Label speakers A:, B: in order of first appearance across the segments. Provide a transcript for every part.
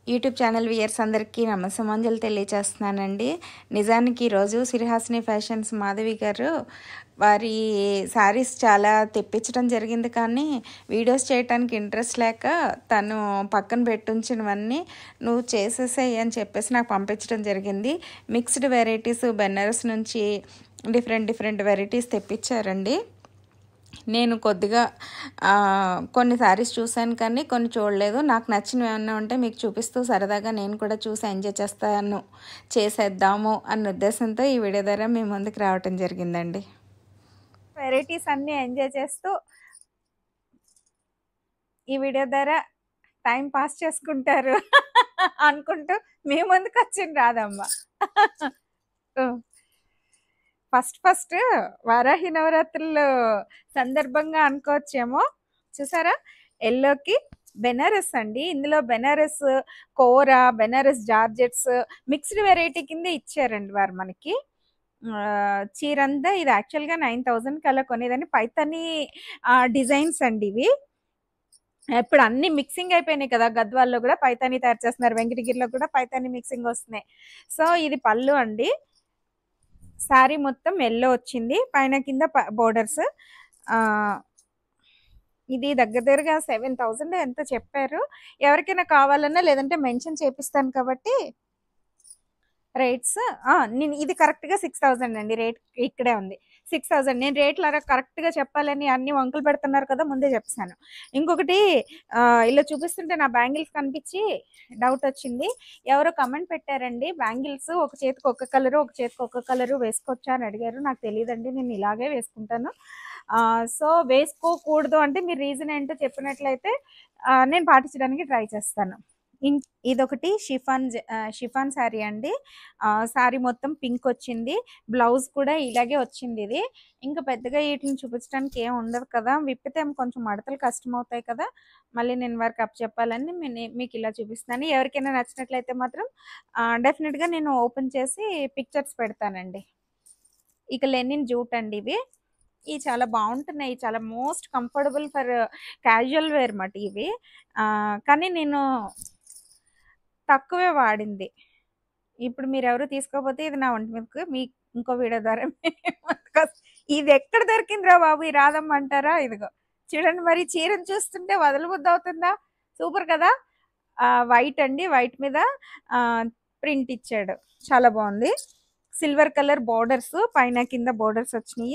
A: YouTube channel weirs అందరికీ నమస్సమాంజలు తెలియచేస్తున్నానండి నిజానికి ఈరోజు సిరిహాసిని ఫ్యాషన్స్ మాధవి గారు వారి శారీస్ చాలా తెప్పించడం జరిగింది కానీ వీడియోస్ చేయడానికి ఇంట్రెస్ట్ లేక తను పక్కన పెట్టుంచినవన్నీ నువ్వు చేసేసేయి అని చెప్పేసి నాకు పంపించడం జరిగింది మిక్స్డ్ వెరైటీస్ బెన్నరస్ నుంచి డిఫరెంట్ డిఫరెంట్ వెరైటీస్ తెప్పించారండి నేను కొద్దిగా ఆ, కొన్ని శారీస్ చూశాను కానీ కొన్ని చూడలేదు నాకు నచ్చినవి ఏమన్నా ఉంటే మీకు చూపిస్తూ సరదాగా నేను కూడా చూసి ఎంజాయ్ చేస్తాను చేసేద్దాము అన్న ఉద్దేశంతో ఈ వీడియో ద్వారా మీ ముందుకు రావటం జరిగిందండి
B: వెరైటీస్ అన్ని ఎంజాయ్ చేస్తూ ఈ వీడియో ద్వారా టైం పాస్ చేసుకుంటారు అనుకుంటూ మీ ముందుకు వచ్చింది రాదమ్మ ఫస్ట్ ఫస్ట్ వారాహి నవరాత్రులు సందర్భంగా అనుకోవచ్చేమో చూసారా ఎల్లోకి బెనారస్ అండి ఇందులో Banaras Kora Banaras georgettes mixed variety కింద ఇచ్చారండి వారు మనకి ఆ, చీరంతా ఇది యాక్చువల్గా నైన్ థౌజండ్ కల్లా కొనేదని పైతని డిజైన్స్ అండి ఇవి ఇప్పుడు అన్ని మిక్సింగ్ అయిపోయినాయి కదా గద్వాల్లో కూడా పైతాని తయారు చేస్తున్నారు వెంకటగిరిలో కూడా పైతాని మిక్సింగ్ వస్తున్నాయి సో ఇది పళ్ళు అండి శారీ మొత్తం ఎల్లో వచ్చింది పైన కింద బోర్డర్స్ ఇది దగ్గర దగ్గరగా సెవెన్ థౌజండ్ ఎంత చెప్పారు ఎవరికైనా కావాలన్నా లేదంటే మెన్షన్ చేపిస్తాను కాబట్టి రేట్స్ నేను ఇది కరెక్ట్గా సిక్స్ థౌజండ్ అండి రేట్ ఇక్కడే ఉంది సిక్స్ థౌజండ్ నేను రేట్లు అలా కరెక్ట్గా చెప్పాలని అన్ని వంకలు పెడుతున్నారు కదా ముందే చెప్పాను ఇంకొకటి ఆ, ఇలా చూపిస్తుంటే నా బ్యాంగిల్స్ కనిపించి డౌట్ వచ్చింది ఎవరో కమెంట్ పెట్టారండి బ్యాంగిల్స్ ఒక చేతికి ఒక కలరు ఒక చేతికి ఒక కలరు వేసుకోవచ్చా అని అడిగారు నాకు తెలియదండి నేను ఇలాగే వేసుకుంటాను సో వేసుకోకూడదు అంటే మీ రీజన్ ఏంటో చెప్పినట్లయితే ఆ, నేను పాటించడానికి ట్రై చేస్తాను ఇం- ఇదొకటి షిఫాన్ జ- ఆ, షిఫాన్ శారీ అండి శారీ మొత్తం పింక్ వచ్చింది బ్లౌజ్ కూడా ఇలాగే వచ్చింది ఇది ఇంకా పెద్దగా వీటిని చూపించడానికి ఏం ఉండదు కదా విప్పితే కొంచెం మడతలు కష్టం అవుతాయి కదా మళ్ళీ నేను వారికి అప్ చెప్పాలని మీ- మీకు ఇలా చూపిస్తాను ఎవరికైనా నచ్చినట్లయితే మాత్రం డెఫినెట్గా నేను ఓపెన్ చేసి పిక్చర్స్ పెడతానండి ఇక లెనిన్ జూట్ అండి ఇవి ఇవి చాలా బాగుంటున్నాయి చాలా most comfortable for casual wear మాట ఇవి ఆ, కానీ నేను తక్కువే వాడింది ఇప్పుడు మీరు ఎవరు తీసుకోకపోతే ఇది నా ఒంటి మీదకు మీ ఇంకో వీడియో ద్వారా మీ ముందుకు వస్తా. ఇది ఎక్కడ దొరికిందిరా బాబు ఈ రాదమ్మ అంటారా ఇదిగో చూడండి మరి చీరను చూస్తుంటే వదలబుద్ధి అవుతుందా సూపర్ కదా వైట్ అండి వైట్ మీద ప్రింట్ ఇచ్చాడు చాలా బాగుంది సిల్వర్ కలర్ బోర్డర్స్ పైన కింద బోర్డర్స్ వచ్చినాయి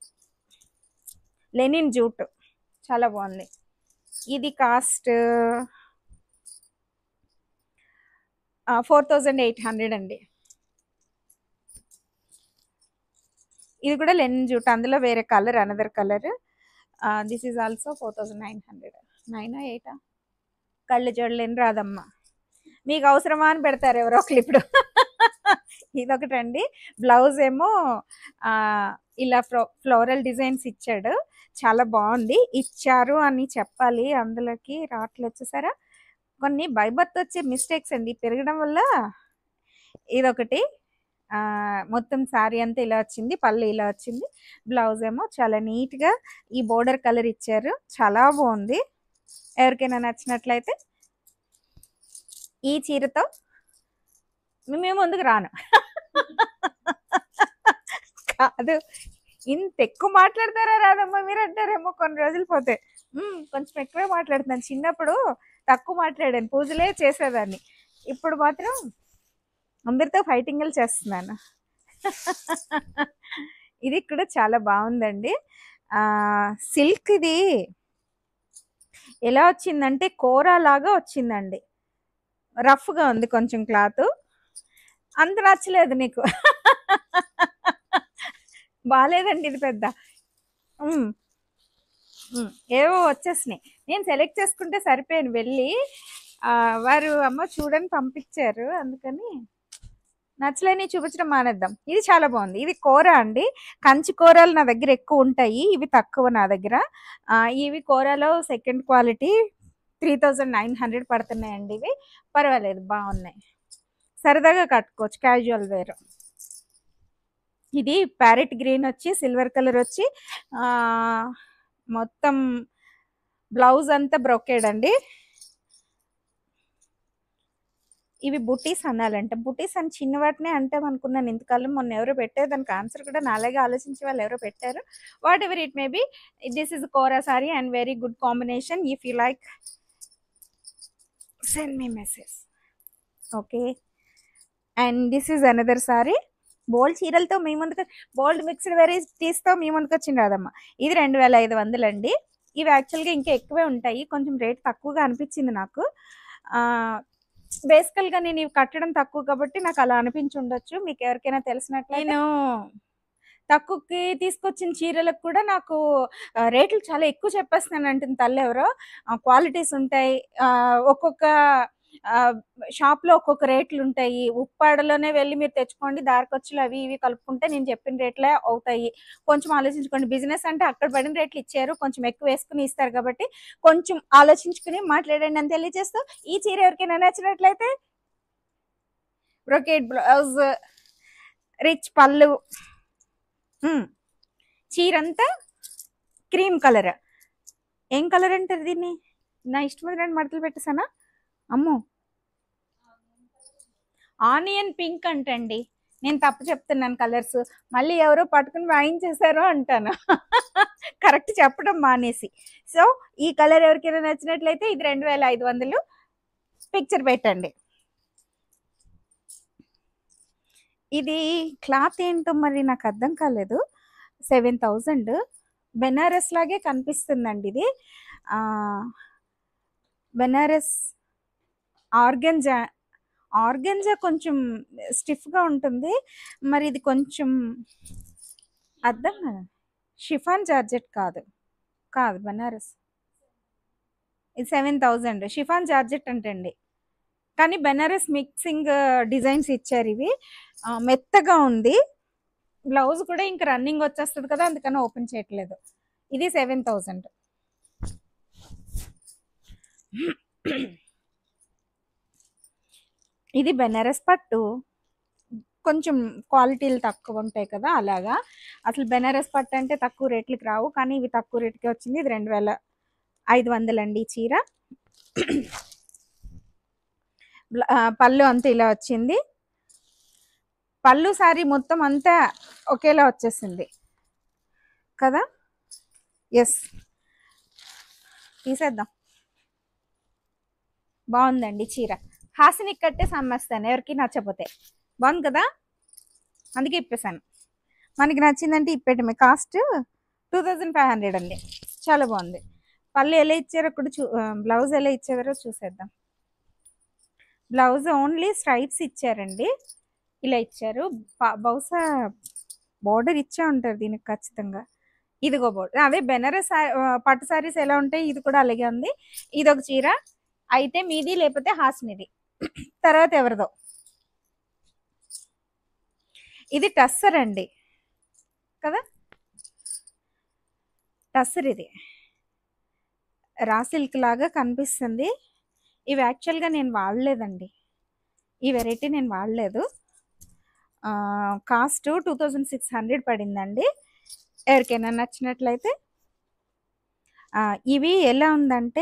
B: లెనిన్ జూట్ చాలా బాగుంది ఇది cost four thousand eight hundred అండి ఇది కూడా లెనిన్ జూట్ అందులో వేరే colour another colour this is also four thousand nine hundred నైనా ఎయిటా కళ్ళు చూడలేని రాదమ్మా మీకు అవసరమా అని పెడతారు ఎవరో ఒకరు ఇప్పుడు ఇదొకటండి బ్లౌజ్ ఏమో ఆ, ఇలా ఫ్లో ఫ్లోరల్ డిజైన్స్ ఇచ్చాడు చాలా బాగుంది ఇచ్చారు అని చెప్పాలి అందులోకి రాట్లు వచ్చేసారా కొన్ని బైబర్త్ వచ్చే మిస్టేక్స్ అండి పెరగడం వల్ల ఇదొకటి ఆ, మొత్తం శారీ అంతా ఇలా వచ్చింది పళ్ళు ఇలా వచ్చింది బ్లౌజ్ ఏమో చాలా నీట్గా ఈ బోర్డర్ కలర్ ఇచ్చారు చాలా బాగుంది ఎవరికైనా నచ్చినట్లయితే ఈ చీరతో మేము ముందుకు రాను కాదు ఇంత ఎక్కువ మాట్లాడతారా రాదమ్మా మీరు అంటారేమో కొన్ని రోజులు పోతే "ఉమ్, కొంచెం ఎక్కువే మాట్లాడుతున్నాను చిన్నప్పుడు తక్కువ మాట్లాడాను పూజలే చేసేదాన్ని ఇప్పుడు మాత్రం అందరితో ఫైటింగ్లు చేస్తున్నాను ఇది కూడా చాలా బాగుందండి ఆ సిల్క్ ఇది ఎలా వచ్చిందంటే కోరా లాగా వచ్చిందండి రఫ్గా ఉంది కొంచెం క్లాత్ అంత నచ్చలేదు నీకు బాగాలేదండి ఇది పెద్ద ఉమ్. ఉమ్, ఏవో వచ్చేసినాయి నేను సెలెక్ట్ చేసుకుంటే సరిపోయాను వెళ్ళి ఆ, వారు అమ్మ చూడని పంపించారు అందుకని నచ్చలేని చూపించడం మానేద్దాం ఇది చాలా బాగుంది ఇది కూర అండి కంచి కూరలు నా దగ్గర ఎక్కువ ఉంటాయి ఇవి తక్కువ నా దగ్గర ఆ, ఇవి కూరలో second quality three thousand nine hundred పడుతున్నాయండి ఇవి పర్వాలేదు బాగున్నాయి సరదాగా కట్టుకోవచ్చు క్యాజువల్ వేర్ ఇది ప్యారెట్ గ్రీన్ వచ్చి సిల్వర్ కలర్ వచ్చి ఆ, మొత్తం బ్లౌజ్ అంతా బ్రొకేడ్ అండి ఇవి బుటీస్ అనాలంట బుటీస్ అని చిన్న వాటినే అంటాం అనుకున్నాను ఇంతకాలం మొన్న ఎవరో పెట్టారు దానికి ఆన్సర్ కూడా నాలాగే ఆలోచించే వాళ్ళు ఎవరో పెట్టారు whatever it may be this is Kora saree and very good combination if you like send me message okay and this is another saree bold చీరలతో మీ ముందుకు బోల్డ్ మిక్స్డ్ వెరైటీస్తో మీ ముందుకు వచ్చింది రాదమ్మ ఇది రెండు వేల ఐదు వందలు అండి ఇవి యాక్చువల్గా ఇంకా ఎక్కువే ఉంటాయి కొంచెం రేట్ తక్కువగా అనిపించింది నాకు బేసికల్గా నేను ఇవి కట్టడం తక్కువ కాబట్టి నాకు అలా అనిపించి ఉండొచ్చు మీకు ఎవరికైనా తెలిసినట్లయితే నేను తక్కువకి తీసుకొచ్చిన చీరలకు కూడా నాకు ఆ, రేట్లు చాలా ఎక్కువ చెప్పేస్తున్నాను అంటుంది తల్లి ఎవరో క్వాలిటీస్ ఉంటాయి ఆ, ఒక్కొక్క షాప్ లో ఒక్కొక్క రేట్లు ఉంటాయి ఉప్పాడలోనే వెళ్ళి మీరు తెచ్చుకోండి దారికొచ్చులు అవి ఇవి కలుపుకుంటే నేను చెప్పిన రేట్లే అవుతాయి కొంచెం ఆలోచించుకోండి బిజినెస్ అంటే అక్కడ పడిన రేట్లు ఇచ్చారు కొంచెం ఎక్కువ వేసుకుని ఇస్తారు కాబట్టి కొంచెం ఆలోచించుకుని మాట్లాడండి అని తెలియజేస్తూ ఈ చీర ఎవరికైనా నచ్చినట్లయితే బ్రొకేట్ బ్లౌజ్ రిచ్ పళ్ళు ఉమ్. చీరంతా క్రీమ్ కలర్ ఏం కలర్ అంటారు దీన్ని నా ఇష్టం రెండు మడతలు పెట్టేసానా అమ్మో ఆనియన్ పింక్ అంటండి నేను తప్పు చెప్తున్నాను కలర్స్ మళ్ళీ ఎవరో పట్టుకుని వాయించేశారో అంటాను కరెక్ట్ చెప్పడం మానేసి సో ఈ కలర్ ఎవరికైనా నచ్చినట్లయితే ఇది రెండు వేల ఐదు వందలు పిక్చర్ పెట్టండి ఇది క్లాత్ ఏంటో మరి నాకు అర్థం కాలేదు సెవెన్ థౌజండ్ బెనారస్ లాగే కనిపిస్తుందండి ఇది ఆ, బెనారస్ ఆర్గంజా ఆర్గంజా కొంచెం స్టిఫ్గా ఉంటుంది మరి ఇది కొంచెం అర్థం కదా షిఫాన్ జార్జెట్ కాదు కాదు బెనారస్ ఇది సెవెన్ థౌజండ్ షిఫాన్ జార్జెట్ అంటండి కానీ బెనారస్ మిక్సింగ్ డిజైన్స్ ఇచ్చారు ఇవి ఆ, మెత్తగా ఉంది బ్లౌజ్ కూడా ఇంకా రన్నింగ్ వచ్చేస్తుంది కదా అందుకని ఓపెన్ చేయట్లేదు ఇది సెవెన్ థౌజండ్ ఇది బెనారస్ పట్టు కొంచెం క్వాలిటీలు తక్కువ ఉంటాయి కదా అలాగా అసలు బెనారస్ పట్టు అంటే తక్కువ రేట్లకి రావు కానీ ఇవి తక్కువ రేట్కి వచ్చింది ఇది రెండు వేల ఐదు వందలండి ఈ చీర బ్ల- ఆ, పళ్ళు అంతా ఇలా వచ్చింది పళ్ళు సారీ మొత్తం అంతా ఒకేలా వచ్చేసింది కదా ఎస్ తీసేద్దాం బాగుందండి చీర హాసిని కట్టే సమ్మేస్తాను ఎవరికి నచ్చపోతే బాగుంది కదా అందుకే ఇప్పేసాను మనకి నచ్చిందంటే ఇప్పేయటమే cost two thousand five hundred అండి చాలా బాగుంది పళ్ళు ఎలా ఇచ్చారో కూడా చూ బ్లౌజ్ ఎలా ఇచ్చారో చూసేద్దాం బ్లౌజ్ ఓన్లీ స్ట్రైప్స్ ఇచ్చారండి ఇలా ఇచ్చారు బ- బహుశా బార్డర్ ఇచ్చే ఉంటారు దీనికి ఖచ్చితంగా ఇదిగో బోర్డర్ అదే బెనారస్ సా- ఆ, పట్టు సారీస్ ఎలా ఉంటాయి ఇది కూడా అలాగే ఉంది ఇది ఒక చీర అయితే మీది లేకపోతే హాస్నిది తర్వాత ఎవరిదో ఇది టస్సర్ అండి కదా టస్సర్ ఇది రా సిల్క్ లాగా కనిపిస్తుంది ఇవి యాక్చువల్గా నేను వాడలేదండి ఈ వెరైటీ నేను వాడలేదు cost two thousand six hundred పడిందండి ఎవరికైనా నచ్చినట్లయితే ఆ, ఇవి ఎలా ఉందంటే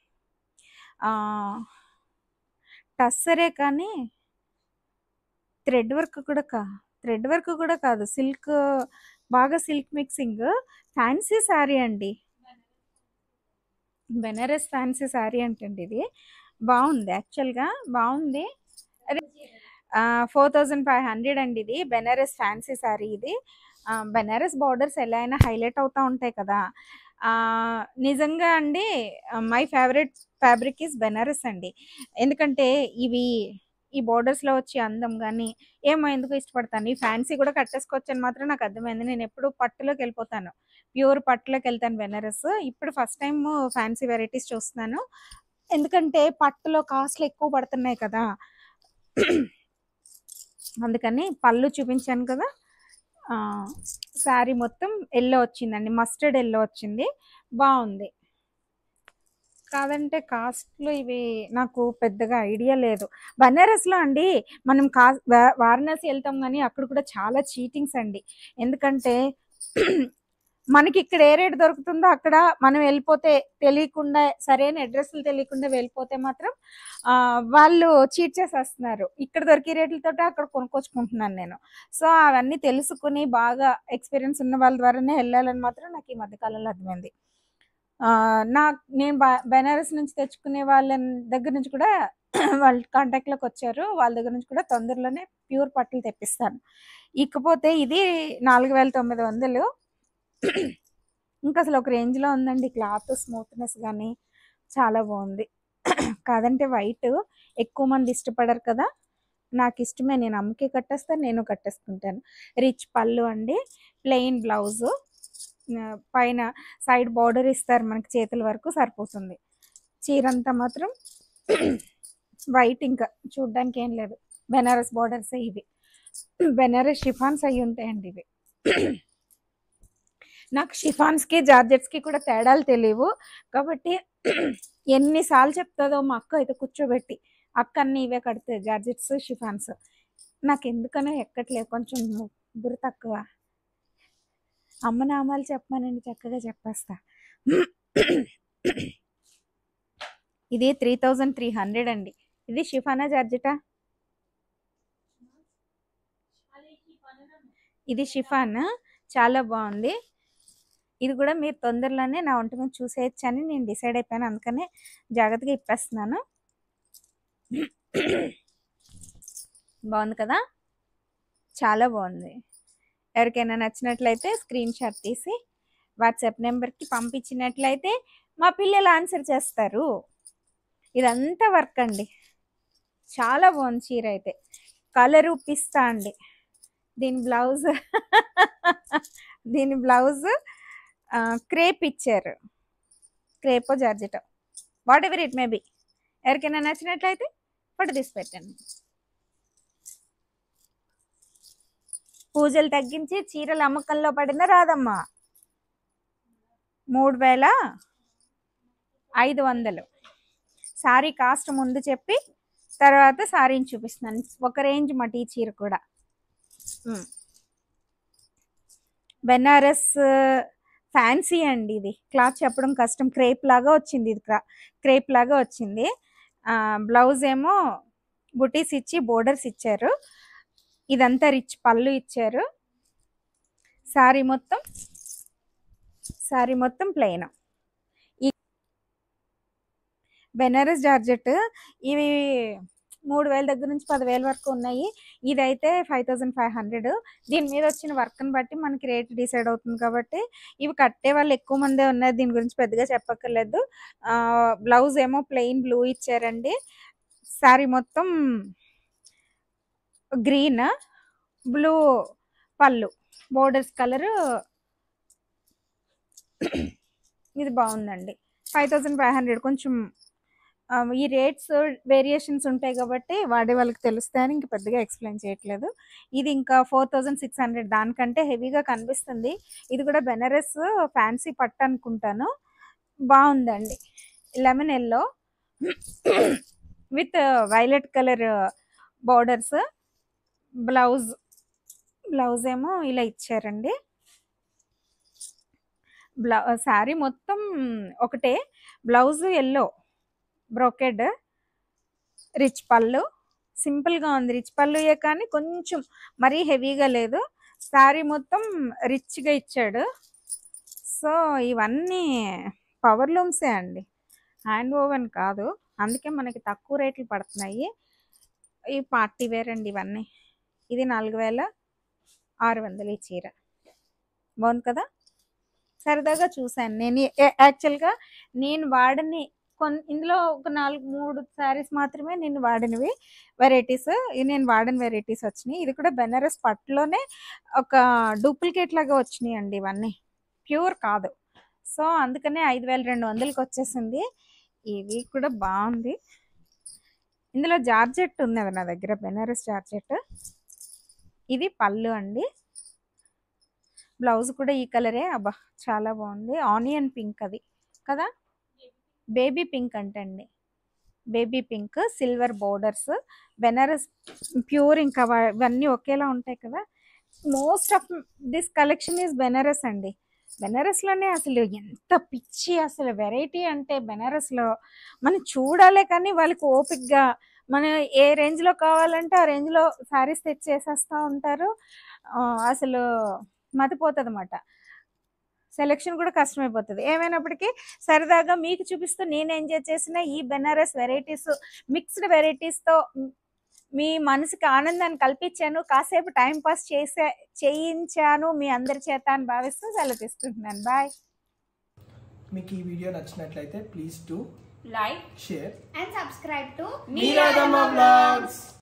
B: టస్సరే కానీ థ్రెడ్ వర్క్ కూడా కా థ్రెడ్ వర్క్ కూడా కాదు సిల్క్ బాగా సిల్క్ మిక్సింగ్ ఫ్యాన్సీ శారీ అండి బెనారస్ ఫ్యాన్సీ శారీ అంటండి ఇది బాగుంది యాక్చువల్గా బాగుంది అదే ఫోర్ థౌజండ్ ఫైవ్ హండ్రెడ్ అండి ఇది బెనారస్ ఫ్యాన్సీ శారీ ఇది ఆ, బెనారస్ బార్డర్స్ ఎలా అయినా హైలైట్ అవుతూ ఉంటాయి కదా ఆ, నిజంగా అండి my favourite fabric is Banaras అండి ఎందుకంటే ఇవి ఈ బోర్డర్స్లో వచ్చే అందం కానీ ఏమో ఎందుకు ఇష్టపడతాను ఈ ఫ్యాన్సీ కూడా కట్టేసుకోవచ్చు అని మాత్రం నాకు అర్థమైంది నేను ఎప్పుడు పట్టులోకి వెళ్ళిపోతాను ప్యూర్ పట్టులోకి వెళ్తాను బెనారస్ ఇప్పుడు ఫస్ట్ టైం ఫ్యాన్సీ వెరైటీస్ చూస్తున్నాను ఎందుకంటే పట్టులో కాస్ట్లు ఎక్కువ పడుతున్నాయి కదా అందుకని పళ్ళు చూపించాను కదా శారీ మొత్తం ఎల్లో వచ్చిందండి మస్టర్డ్ ఎల్లో వచ్చింది బాగుంది కాదంటే కాస్ట్లు ఇవి నాకు పెద్దగా ఐడియా లేదు బనారస్లో అండి మనం కా వా- వారణాసి వెళ్తాం కానీ అక్కడ కూడా చాలా చీటింగ్స్ అండి ఎందుకంటే మనకి ఇక్కడ ఏ రేట్ దొరుకుతుందో అక్కడ మనం వెళ్ళిపోతే తెలియకుండా సరైన అడ్రస్లు తెలియకుండా వెళ్ళిపోతే మాత్రం ఆ, వాళ్ళు చీట్ చేసేస్తున్నారు ఇక్కడ దొరికే రేట్లతో అక్కడ కొనుక్కొచ్చుకుంటున్నాను నేను సో అవన్నీ తెలుసుకుని బాగా ఎక్స్పీరియన్స్ ఉన్న వాళ్ళ ద్వారానే వెళ్ళాలని మాత్రం నాకు ఈ మధ్యకాలంలో అర్థమైంది ఆ, నా నేను బ- బెనారస్ నుంచి తెచ్చుకునే వాళ్ళ దగ్గర నుంచి కూడా వాళ్ళ కాంటాక్ట్లోకి వచ్చారు వాళ్ళ దగ్గర నుంచి కూడా తొందరలోనే ప్యూర్ పట్టులు తెప్పిస్తాను ఇకపోతే ఇది నాలుగు వేల తొమ్మిది వందలు ఇంకా అసలు ఒక రేంజ్లో ఉందండి క్లాత్ స్మూత్నెస్ కానీ చాలా బాగుంది కాదంటే వైట్ ఎక్కువ మంది ఇష్టపడరు కదా నాకు ఇష్టమే నేను అమ్మకి కట్టేస్తాను నేను కట్టేసుకుంటాను రిచ్ పళ్ళు అండి ప్లెయిన్ బ్లౌజు పైన సైడ్ బార్డర్ ఇస్తారు మనకి చేతుల వరకు సరిపోతుంది చీర అంతా మాత్రం వైట్ ఇంకా చూడ్డానికి ఏం లేదు బెనారస్ బార్డర్స్ ఇవి బెనారస్ షిఫాన్స్ అయి ఉంటాయండి ఇవి నాకు షిఫాన్స్కి జార్జెట్స్కి కూడా తేడాలు తెలియవు కాబట్టి ఎన్నిసార్లు చెప్తుందో మా అక్క అయితే కూర్చోబెట్టి అక్క అన్ని ఇవే కడుతుంది జార్జెట్స్ షిఫాన్స్ నాకు ఎందుకనో ఎక్కట్లేదు కొంచెం బుర్ర తక్కువ అమ్మ నామాలు చెప్పమానండి చక్కగా చెప్పేస్తా ఇది త్రీ థౌజండ్ త్రీ హండ్రెడ్ అండి ఇది షిఫానా జార్జెటా ఇది షిఫాన్ చాలా బాగుంది ఇది కూడా మీరు తొందరలోనే నా ఒంటి మీద చూసేయచ్చు అని నేను డిసైడ్ అయిపోయాను అందుకనే జాగ్రత్తగా ఇప్పేస్తున్నాను బాగుంది కదా చాలా బాగుంది ఎవరికైనా నచ్చినట్లయితే స్క్రీన్ షాట్ తీసి వాట్సాప్ నెంబర్కి పంపించినట్లయితే మా పిల్లలు ఆన్సర్ చేస్తారు ఇదంతా వర్క్ అండి చాలా బాగుంది చీర అయితే కలరు పిస్తా అండి దీని బ్లౌజ్ దీని బ్లౌజ్ క్రేప్ ఇచ్చారు క్రేపో జార్జెటో వాట్ ఎవర్ ఇట్ మేబీ ఎవరికైనా నచ్చినట్లయితే ఫోటో తీసి పెట్టండి పూజలు తగ్గించి చీరల అమ్మకంలో పడిన రాదమ్మా మూడు వేల ఐదు వందలు సారీ కాస్ట్ ముందు చెప్పి తర్వాత సారీని చూపిస్తున్నాను ఒక రేంజ్ మటి ఈ చీర కూడా ఉమ్. బెనారస్ ఫ్యాన్సీ అండి ఇది క్లాత్ చెప్పడం కష్టం క్రేప్ లాగా వచ్చింది ఇది క్రేప్ లాగా వచ్చింది ఆ, బ్లౌజ్ ఏమో బుటీస్ ఇచ్చి బోర్డర్స్ ఇచ్చారు ఇదంతా రిచ్ పళ్ళు ఇచ్చారు సారీ మొత్తం సారీ మొత్తం ప్లెయిన్ ఈ బెనారస్ జార్జెట్ ఇవి మూడు వేల దగ్గర నుంచి పదివేల వరకు ఉన్నాయి ఇదైతే ఫైవ్ థౌజండ్ ఫైవ్ హండ్రెడ్ దీని మీద వచ్చిన వర్క్ని బట్టి మనకి రేట్ డిసైడ్ అవుతుంది కాబట్టి ఇవి కట్టే వాళ్ళు ఎక్కువ మందే ఉన్నారు దీని గురించి పెద్దగా చెప్పక్కర్లేదు ఆ, బ్లౌజ్ ఏమో ప్లెయిన్ బ్లూ ఇచ్చారండి శారీ మొత్తం గ్రీన్ బ్లూ పళ్ళు బోర్డర్స్ కలర్ ఇది బాగుందండి ఫైవ్ థౌజండ్ ఫైవ్ హండ్రెడ్ కొంచెం ఆ, ఈ రేట్స్ వేరియేషన్స్ ఉంటాయి కాబట్టి వాడే వాళ్ళకి తెలుస్తాయని ఇంక పెద్దగా ఎక్స్ప్లెయిన్ చేయట్లేదు ఇది ఇంకా ఫోర్ థౌజండ్ సిక్స్ హండ్రెడ్ దానికంటే హెవీగా కనిపిస్తుంది ఇది కూడా బెనారస్ ఫ్యాన్సీ పట్టు అనుకుంటాను బాగుందండి lemon yellow with violet colour borders blouse blouse ఏమో ఇలా ఇచ్చారండి బ్లౌ శారీ మొత్తం ఒకటే బ్లౌజ్ ఎల్లో బ్రోకెడ్ రిచ్ పళ్ళు సింపుల్గా ఉంది రిచ్ పళ్ళుయే కానీ కొంచెం మరీ హెవీగా లేదు శారీ మొత్తం రిచ్గా ఇచ్చాడు సో ఇవన్నీ పవర్ లూమ్సే అండి హ్యాండ్ ఓవెన్ కాదు అందుకే మనకి తక్కువ రేట్లు పడుతున్నాయి ఈ పార్టీ వేర్ అండి ఇవన్నీ ఇది నాలుగు వేల ఆరు వందలు ఈ చీర బాగుంది కదా సరదాగా చూశాను నేను ఏ- యాక్చువల్గా నేను వాడని కొన్ ఇందులో ఒక నాలుగు మూడు శారీస్ మాత్రమే నేను వాడినవి వెరైటీస్ నేను వాడిన వెరైటీస్ వచ్చినాయి ఇది కూడా బెనారస్ పట్టులోనే ఒక డూప్లికేట్ లాగా వచ్చినాయి అండి ఇవన్నీ ప్యూర్ కాదు సో అందుకనే ఐదు వేల రెండు వందలకి వచ్చేసింది ఇది కూడా బాగుంది ఇందులో జార్జెట్ ఉన్నది నా దగ్గర బెనారస్ జార్జెట్ ఇది పళ్ళు అండి బ్లౌజ్ కూడా ఈ కలరే అబ్బా చాలా బాగుంది ఆనియన్ పింక్ అది కదా బేబీ పింక్ అంటండి baby pink silver borders Banaras pure ఇంకా వా- ఇవన్నీ ఒకేలా ఉంటాయి కదా most of this collection is Banaras అండి బెనారస్లోనే అసలు ఎంత పిచ్చి అసలు వెరైటీ అంటే బెనారస్లో మనం చూడాలే కానీ వాళ్ళకి ఓపిక్గా మనం ఏ రేంజ్లో కావాలంటే ఆ రేంజ్లో శారీస్ తెచ్చేసేస్తూ ఉంటారు ఆ, అసలు మతిపోతుంది అన్నమాట సెలెక్షన్ కూడా కష్టమైపోతుంది ఏమైనప్పటికీ సరదాగా మీకు చూపిస్తూ నేను ఎంజాయ్ చేసిన ఈ బెనారస్ వెరైటీస్ మిక్స్డ్ వెరైటీస్తో మీ మనసుకి ఆనందాన్ని కల్పించాను కాసేపు టైం పాస్ చేసే చేయించాను మీ అందరి చేత అని భావిస్తూ సెలవు తీసుకుంటున్నాను బాయ్
C: మీకు ఈ వీడియో నచ్చినట్లయితే please to
D: like
C: share
D: and subscribe to
C: మీరాదమ్మ బ్లాగ్స్